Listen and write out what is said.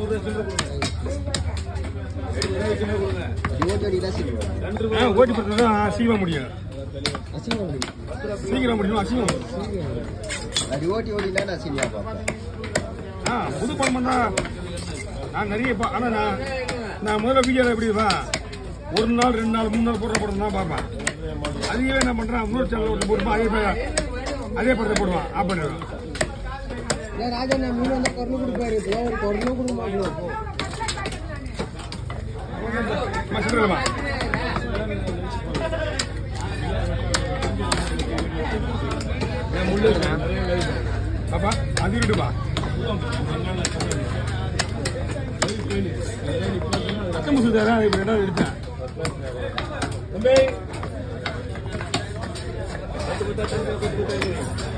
ஓட்டி ஓட்டிலாம் சீக்கிரம் ஆ, ஓட்டி போட்டு தான் சீக்கிரம் முடியும் அசிங்கம் அப்படி. சீக்கிரம் முடியும் அசிங்கம் அப்படி ஓட்டி ஓட்டிலாம் நான் சீனியா பார்ப்பேன் ஆ புது படம் தான் நான் நிறைய பா ஆனால் நான் நான் முதல்ல வீடியோவில் எப்படி இருப்பேன் ஒரு நாள் ரெண்டு நாள் மூணு நாள் போடுற படம் தான் பார்ப்பேன் அதுவே என்ன பண்ணுறேன் இன்னொரு சேனல் ஒன்று போட்டுப்பேன் அதே ப- அதே படத்தை போடுவான் ஆஃப் பண்ணிடுவேன் ஏன் ராஜா நான் மீன் வந்தா குரல் கொடுப்பாரு இப்பெல்லாம் ஒரு குரலும் கொடுக்க மாட்டோம் அம்மா, சொல்லுங்கம்மா. பாப்பா அது விடுப்பா பச்சை முசு தரேன் இப்போ ரெண்டாவது எடுத்தேன் தம்பி